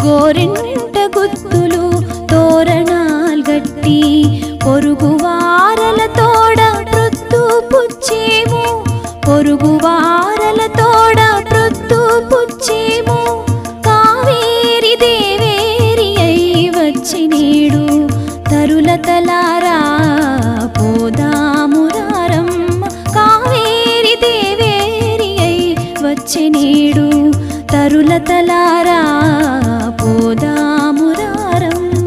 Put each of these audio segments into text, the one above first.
గోరెంట గుత్తులు తోరణాల్ గట్టి పొరుగు వారల తోడ ప్రొద్దు పుచ్చేము పొరుగు వారల తోడ ప్రొద్దు పుచ్చేము కావేరి దేవేరి అయి వచ్చి నేడు తరుల తలారా పోదామురారమ్మ కావేరి దేవేరి అయి వచ్చి నేడు తరుల తలారా పోదామురారమ్మ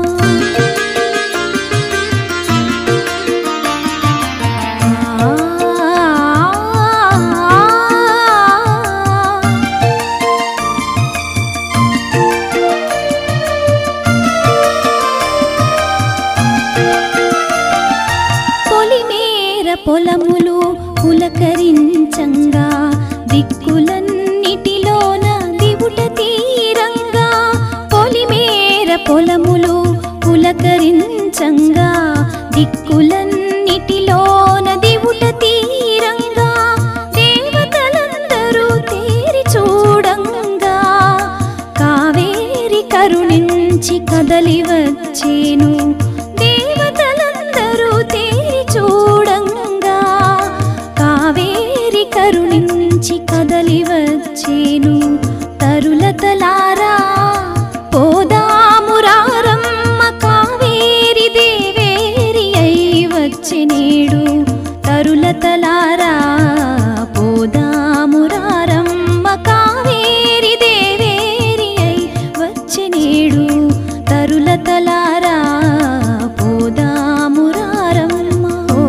పొలిమేర పొలములు పులకరించంగా దిక్కులన్నిటిలోన దివుట తీరంగా పొలిమేర పొలములు పులకరించంగా దిక్కులన్నిటిలోన దివుట తీరంగా దేవతలందరూ తేరి చూడంగా కావేరి కరుణించి కదలి వచ్చేను దేవతలందరూ తేరి చూడంగా కావేరి కరుణించి కదలి వచ్చేను తరులతలారా పోదామురారమ్మ కావేరి దేవేరి అయి వచ్చి నేడు తరులతలారా పోదామురారమ్మ కావేరి దేవేరి అయి వచ్చి నేడు తరులతలారా పోదామురారమ్మ ఓ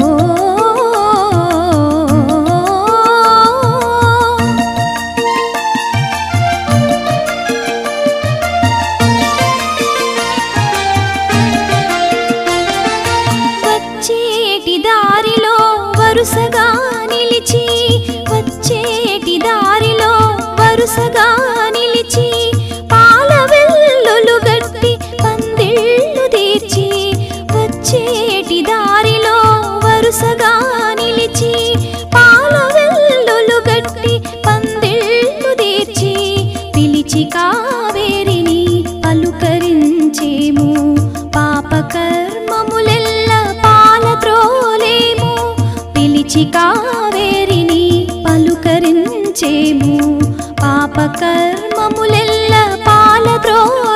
వచ్చేటి దారిలో వరుసగా నిలిచి వచ్చేటి దారిలో వరుసగా నిలిచి పాల వెల్లులు గట్టి పందిళ్ళు తీర్చి వచ్చేటి దారిలో వరుసగా నిలిచి పాల వెల్లులు గట్టి పందిళ్ళు తీర్చి పిలిచి కావేరిని పలుకరించేము పాప కర్మములెల్ల పాల త్రోలేము పిలిచి కావేరిని పలుకరించేము పాప కర్మములెల్ల పాల త్రోలేము